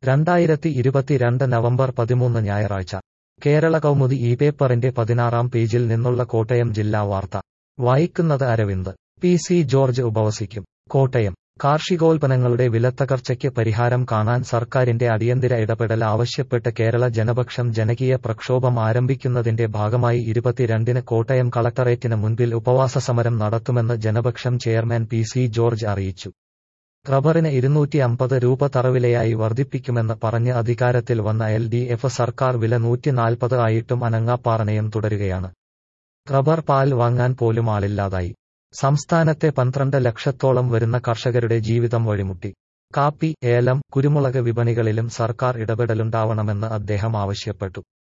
രണ്ടായിരത്തി ഇരുപത്തിരണ്ട് നവംബർ പതിമൂന്ന് ഞായറാഴ്ച കേരള കൗമുദി ഈ പേപ്പറിന്റെ പതിനാറാം പേജിൽ നിന്നുള്ള കോട്ടയം ജില്ലാ വാർത്ത വായിക്കുന്നത് അരവിന്ദ് പി സി ജോർജ് ഉപവസിക്കും കോട്ടയം കാർഷികോൽപ്പന്നങ്ങളുടെ വിലത്തകർച്ചയ്ക്ക് പരിഹാരം കാണാൻ സർക്കാരിന്റെ അടിയന്തര ഇടപെടൽ ആവശ്യപ്പെട്ട് കേരള ജനപക്ഷം ജനകീയ പ്രക്ഷോഭം ആരംഭിക്കുന്നതിന്റെ ഭാഗമായി ഇരുപത്തിരണ്ടിന് കോട്ടയം കളക്ടറേറ്റിന് മുൻപിൽ ഉപവാസ സമരം നടത്തുമെന്ന് Janapaksham chairman P C George അറിയിച്ചു റബ്ബറിന് ഇരുന്നൂറ്റി അമ്പത് രൂപ തറവിലയായി വർദ്ധിപ്പിക്കുമെന്ന് പറഞ്ഞ് അധികാരത്തിൽ വന്ന എൽ ഡി എഫ് സർക്കാർ വില നൂറ്റി നാൽപ്പത് ആയിട്ടും അനങ്ങാപ്പാറണയം തുടരുകയാണ് റബ്ബർ പാൽ വാങ്ങാൻ പോലും ആളില്ലാതായി സംസ്ഥാനത്തെ പന്ത്രണ്ട് ലക്ഷത്തോളം വരുന്ന കർഷകരുടെ ജീവിതം വഴിമുട്ടി കാപ്പി ഏലം കുരുമുളക് വിപണികളിലും സർക്കാർ ഇടപെടലുണ്ടാവണമെന്ന് അദ്ദേഹം ആവശ്യപ്പെട്ടു